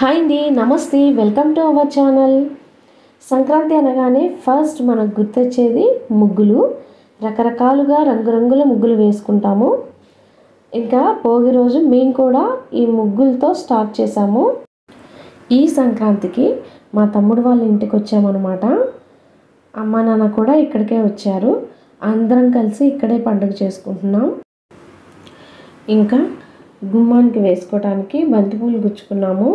Hi అండి నమస్తే welcome to our channel Sankranti అనగానే ఫస్ట్ మనకు గుర్తొచ్చేది ముగ్గులు రకరకాలుగా రంగురంగుల ముగ్గులు వేసుకుంటాము ఇంకా భోగి రోజు మేము కూడా ఈ ముగ్గులతో స్టార్ట్ చేసాము ఈ సంక్రాంతికి మా తమ్ముడు వాళ్ళ ఇంటికి వచ్చామన్నమాట అమ్మ నాన్న కూడా ఇక్కడికే వచ్చారు అందరం కలిసి ఇక్కడే పండుగ చేసుకుంటున్నాం ఇంకా గుమ్మానికి వేసుకోవడానికి బంతిపూలు గుచ్చుకున్నాము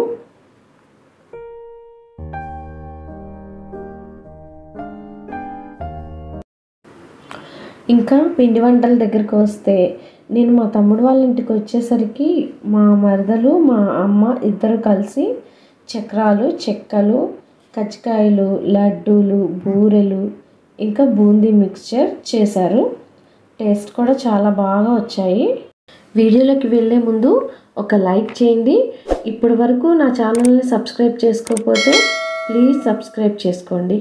ఇంకా పిండి వంటల దగ్గరికి వస్తే నేను మా తమ్ముడు వాళ్ళ ఇంటికి వచ్చేసరికి మా మరదలు మా అమ్మ ఇద్దరు కలిసి చక్రాలు చెక్కలు కజ్జికాయలు లడ్డూలు బూరెలు ఇంకా బూందీ మిక్స్చర్ చేశారు టేస్ట్ కూడా చాలా బాగా వచ్చాయి వీడియోలోకి వెళ్ళే ముందు ఒక లైక్ చేయండి ఇప్పటి వరకు నా ఛానల్ని సబ్స్క్రైబ్ చేసుకోకపోతే ప్లీజ్ సబ్స్క్రైబ్ చేసుకోండి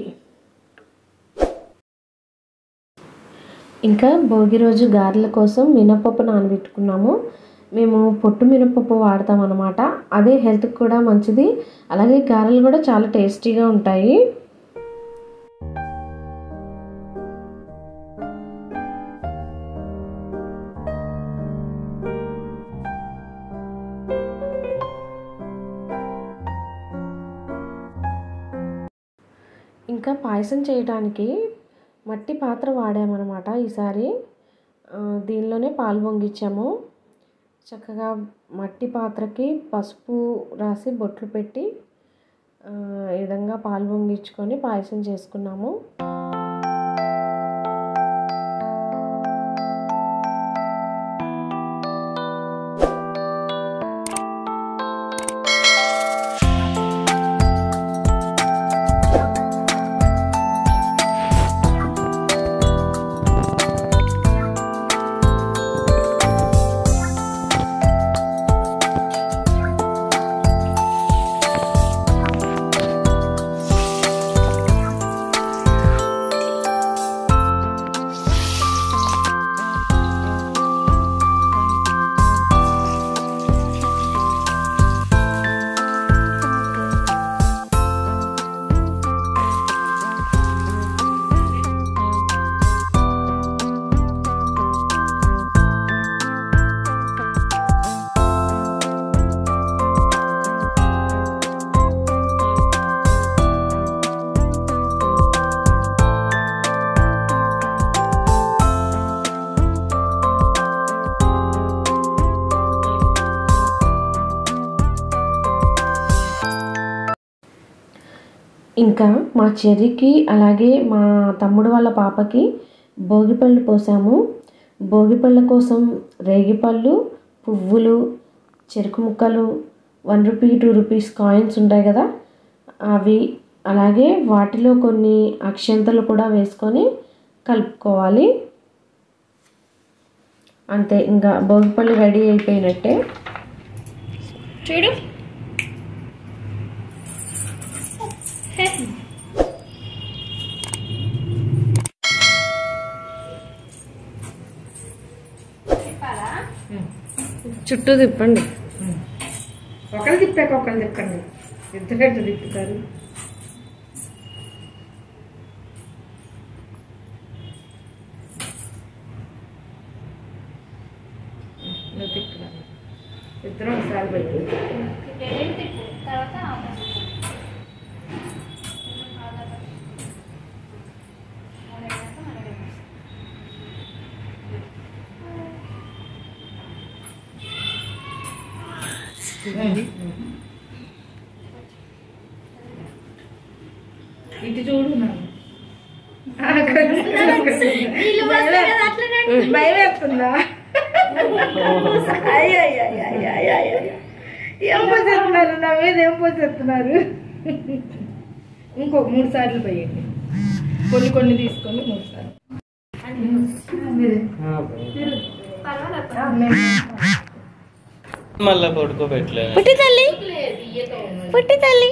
ఇంకా భోగి రోజు గారెల కోసం మినపప్పు నానబెట్టుకున్నాము మేము పొట్టు మినపప్పు వాడతాం అన్నమాట అదే హెల్త్కి కూడా మంచిది అలాగే గారెలు కూడా చాలా టేస్టీగా ఉంటాయి ఇంకా పాయసం చేయడానికి మట్టి పాత్ర వాడామన్నమాట ఈసారి ఆ, దీనిలోనే పాలు పొంగిచ్చాము చక్కగా మట్టి పాత్రకి పసుపు రాసి బొట్లు పెట్టి ఆ, ఈ విధంగా పాలు పొంగించుకొని పాయసం చేసుకున్నాము ఇంకా మా చెర్రికి అలాగే మా తమ్ముడు వాళ్ళ పాపకి భోగిపళ్ళు పోసాము భోగిపళ్ళ కోసం రేగిపళ్ళు పువ్వులు చెరుకు ముక్కలు one rupee two rupees coins ఉంటాయి కదా అవి అలాగే వాటిలో కొన్ని అక్షంతలు కూడా వేసుకొని కలుపుకోవాలి అంతే ఇంకా భోగిపళ్ళు రెడీ అయిపోయినట్టే చూడు చుట్టూ తిప్పండి ఒకరు తిప్పాక ఒకరు తిప్పండి ఇద్దరు తిప్పుతారు నువ్వు తిప్పురా ఇద్దరం ఒకసారి పెట్టి ఇటు చూడు నన్ను. ఆ, భయం వేస్తుందా అయ్యో అయ్యో అయ్యో అయ్యో అయ్యో అయ్యో. ఏం పోసేస్తున్నారు నా మీద ఏం పోసేస్తున్నారు ఇంకో మూడు సార్లు పోయండి కొన్ని కొన్ని తీసుకొని మూడు సార్లు మళ్ళా పడుకోబెట్టలేదు పుట్టి తల్లి పుట్టి తల్లి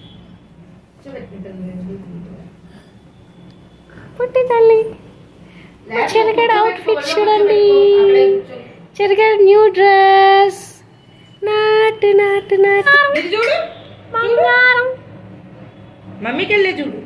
పుట్టి తల్లి చెరగడ అవుట్ఫిట్ చూడండి చెరగడ న్యూ డ్రెస్ నాటు నాటు నాటు ఇది చూడు బంగారం మమ్మీకి వెళ్ళే చూడు